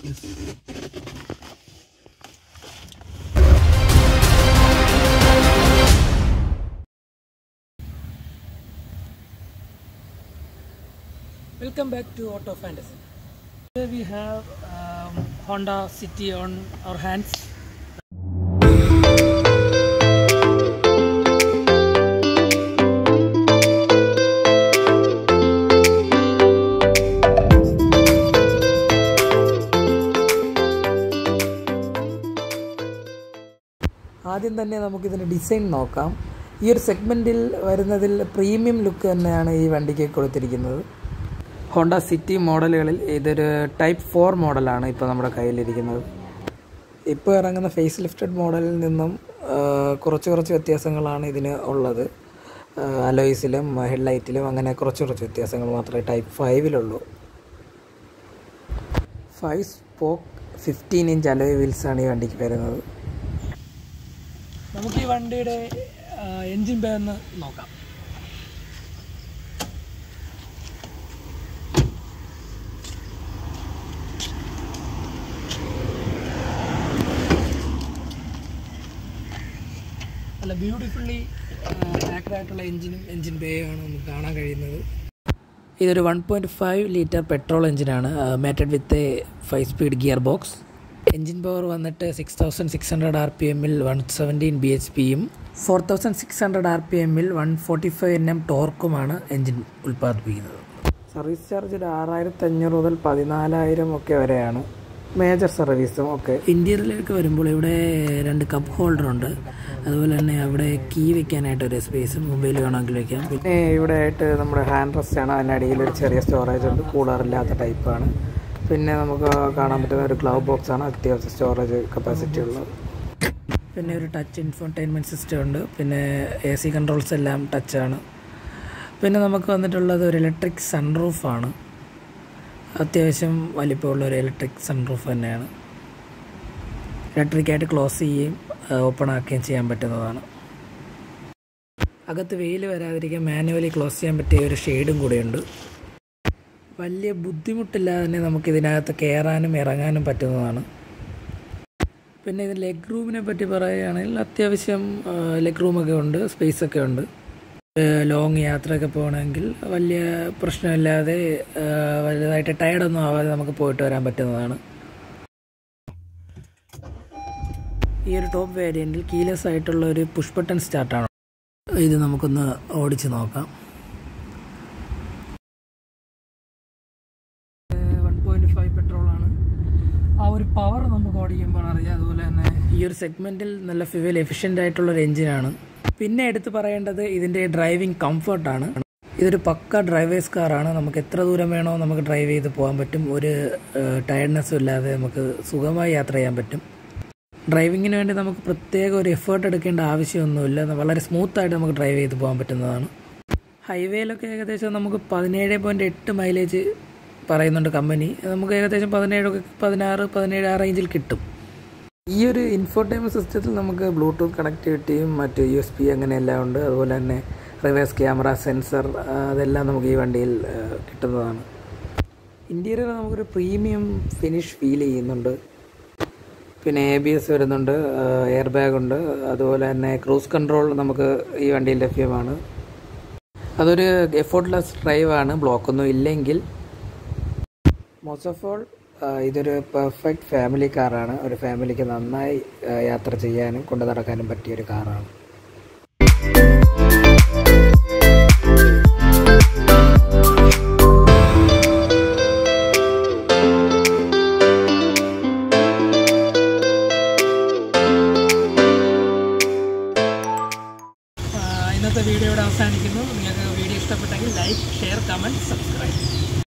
please. Welcome back to Auto Fantasy. Here we have um, Honda City on our hands. ആദ്യം തന്നെ നമുക്കിതിൻ്റെ design നോക്കാം ഈ ഒരു സെഗ്മെൻറ്റിൽ വരുന്നതിൽ പ്രീമിയം ലുക്ക് തന്നെയാണ് ഈ വണ്ടിക്ക് കൊടുത്തിരിക്കുന്നത് ഹോണ്ട സിറ്റി മോഡലുകളിൽ ഇതൊരു ടൈപ്പ് ഫോർ മോഡലാണ് ഇപ്പോൾ നമ്മുടെ കയ്യിലിരിക്കുന്നത് ഇപ്പോൾ ഇറങ്ങുന്ന ഫേസ് ലിഫ്റ്റഡ് മോഡലിൽ നിന്നും ആ, കുറച്ച് കുറച്ച് വ്യത്യാസങ്ങളാണ് ഇതിന് ഉള്ളത് അലോയ്സിലും ഹെഡ്ലൈറ്റിലും അങ്ങനെ കുറച്ച് കുറച്ച് വ്യത്യാസങ്ങൾ മാത്രമേ ടൈപ്പ് ഫൈവിലുള്ളൂ five spoke fifteen inch alloy വീൽസാണ് ഈ വണ്ടിക്ക് വരുന്നത് നമുക്ക് ഈ വണ്ടിയുടെ എൻജിൻ ബേ ഒന്ന് നോക്കാം നല്ല ബ്യൂട്ടിഫുള്ളി പാക്ഡ് ആയിട്ടുള്ള എഞ്ചിനും എഞ്ചിൻ ബേയുമാണ് നമുക്ക് കാണാൻ കഴിയുന്നത് ഇതൊരു one point five litre petrol എഞ്ചിനാണ് mated with five speed gear box engine power വന്നിട്ട് six thousand six hundred R P എമ്മിൽ വൺ സെവൻറ്റീൻ ബി എച്ച് പിയും four thousand six hundred R P എമ്മിൽ one forty five N M ടോർക്കുമാണ് engine ഉൽപ്പാദിപ്പിക്കുന്നത് service charge ഒരു ആറായിരത്തി അഞ്ഞൂറ് മുതൽ പതിനാലായിരം ഒക്കെ വരെയാണ് മേജർ സർവീസും ഒക്കെ ഇന്ത്യയിലേക്ക് വരുമ്പോൾ ഇവിടെ രണ്ട് കപ്പ് ഹോൾഡർ ഉണ്ട് അതുപോലെ തന്നെ അവിടെ കീ വെക്കാനായിട്ട് ഒരു സ്പേസ് മൊബൈൽ വേണമെങ്കിൽ വെക്കാം പിന്നെ ഇവിടെ ആയിട്ട് നമ്മുടെ ഹാൻഡ് റെസ്റ്റ് ആണ് അതിനടിയിൽ ഒരു ചെറിയ സ്റ്റോറേജ് ഉണ്ട് കൂളറില്ലാത്ത ടൈപ്പാണ് പിന്നെ നമുക്ക് കാണാൻ പറ്റുന്ന ഒരു ഗ്ലൗ ബോക്സ് ആണ് അത്യാവശ്യം സ്റ്റോറേജ് കപ്പാസിറ്റി ഉള്ളത് പിന്നെ ഒരു ടച്ച് ഇൻഫോർടൈൻമെൻറ്റ് സിസ്റ്റം ഉണ്ട് പിന്നെ എ സി കൺട്രോൾസ് എല്ലാം ടച്ചാണ് പിന്നെ നമുക്ക് വന്നിട്ടുള്ളത് ഒരു ഇലക്ട്രിക് സൺറൂഫാണ് അത്യാവശ്യം വലിപ്പമുള്ള ഒരു ഇലക്ട്രിക് സൺറൂഫ് തന്നെയാണ് ഇലക്ട്രിക്കായിട്ട് ക്ലോസ് ചെയ്യുകയും ഓപ്പൺ ആക്കുകയും ചെയ്യാൻ പറ്റുന്നതാണ് അകത്ത് വെയിൽ വരാതിരിക്കാൻ മാനുവലി ക്ലോസ് ചെയ്യാൻ പറ്റിയ ഒരു ഷെയ്ഡും കൂടെയുണ്ട് വലിയ ബുദ്ധിമുട്ടില്ലാതെ തന്നെ നമുക്ക് ഇതിനകത്ത് കയറാനും ഇറങ്ങാനും പറ്റുന്നതാണ് പിന്നെ ഇത് ലെഗ് റൂമിനെ പറ്റി പറയുകയാണെങ്കിൽ അത്യാവശ്യം ലെഗ് റൂമൊക്കെ ഉണ്ട് സ്പേസ് ഒക്കെ ഉണ്ട് ലോങ് യാത്രയൊക്കെ പോകണമെങ്കിൽ വലിയ പ്രശ്നമില്ലാതെ ആ, വലുതായിട്ട് ടയർഡൊന്നും ആവാതെ നമുക്ക് പോയിട്ട് വരാൻ പറ്റുന്നതാണ് ഈ ഒരു ടോപ്പ് വേരിയൻറ്റിൽ കീലെസ് ആയിട്ടുള്ള ഒരു പുഷ് ബട്ടൺ സ്റ്റാർട്ടാണ് ഇത് നമുക്കൊന്ന് ഓടിച്ച് നോക്കാം വൺ പോയിന്റ് ഫൈവ് പെട്രോളാണ് ആ ഒരു പവർ നമുക്ക് ഓടിക്കുമ്പോൾ അറിയാം അതുപോലെ തന്നെ ഈ ഒരു സെഗ്മെന്റിൽ നല്ല ഫ്യൂവൽ എഫിഷ്യൻ്റ് ആയിട്ടുള്ള ഒരു എഞ്ചിനാണ് പിന്നെ എടുത്തു പറയേണ്ടത് ഇതിൻ്റെ ഡ്രൈവിംഗ് കംഫർട്ടാണ് ഇതൊരു പക്ക ഡ്രൈവേഴ്സ് കാറാണ് നമുക്ക് എത്ര ദൂരം വേണോ നമുക്ക് ഡ്രൈവ് ചെയ്ത് പോകാൻ പറ്റും ഒരു ടയർഡ്നെസ്സും ഇല്ലാതെ നമുക്ക് സുഖമായി യാത്ര ചെയ്യാൻ പറ്റും ഡ്രൈവിങ്ങിന് വേണ്ടി നമുക്ക് പ്രത്യേക ഒരു എഫേർട്ട് എടുക്കേണ്ട ആവശ്യമൊന്നുമില്ല വളരെ സ്മൂത്തായിട്ട് നമുക്ക് ഡ്രൈവ് ചെയ്ത് പോകാൻ പറ്റുന്നതാണ് ഹൈവേയിലൊക്കെ ഏകദേശം നമുക്ക് പതിനേഴ് പോയിൻറ്റ് എട്ട് മൈലേജ് പറയുന്നുണ്ട് കമ്പനി നമുക്ക് ഏകദേശം പതിനേഴൊക്കെ പതിനാറ് പതിനേഴ് ആ റേഞ്ചിൽ കിട്ടും ഈ ഒരു ഇൻഫോർടൈൻമെൻറ്റ് സിസ്റ്റത്തിൽ നമുക്ക് ബ്ലൂടൂത്ത് കണക്ടിവിറ്റിയും മറ്റ് യു എസ് പി അങ്ങനെയെല്ലാം ഉണ്ട് അതുപോലെ തന്നെ റിവേഴ്സ് ക്യാമറ സെൻസർ അതെല്ലാം നമുക്ക് ഈ വണ്ടിയിൽ ആ, കിട്ടുന്നതാണ് ഇൻറ്റീരിയർ നമുക്കൊരു പ്രീമിയം ഫിനിഷ് ഫീൽ ചെയ്യുന്നുണ്ട് പിന്നെ എ ബി എസ് വരുന്നുണ്ട് എയർ ബാഗ് ഉണ്ട് അതുപോലെ തന്നെ ക്രൂസ് കൺട്രോൾ നമുക്ക് ഈ വണ്ടിയിൽ ലഭ്യമാണ് അതൊരു എഫോർട്ട്ലെസ് ഡ്രൈവാണ് ബ്ലോക്കൊന്നും ഇല്ലെങ്കിൽ മോസ്റ്റ് ഓഫ് ഓൾ ഇതൊരു പെർഫെക്റ്റ് ഫാമിലി കാറാണ് ഒരു ഫാമിലിക്ക് നന്നായി ആ, യാത്ര ചെയ്യാനും കൊണ്ടു നടക്കാനും പറ്റിയ ഒരു കാറാണ് ഇന്നത്തെ വീഡിയോ ഇവിടെ അവസാനിക്കുന്നു നിങ്ങൾക്ക് വീഡിയോ ഇഷ്ടപ്പെട്ടെങ്കിൽ ലൈക്ക് ഷെയർ കമൻറ്റ് സബ്സ്ക്രൈബ്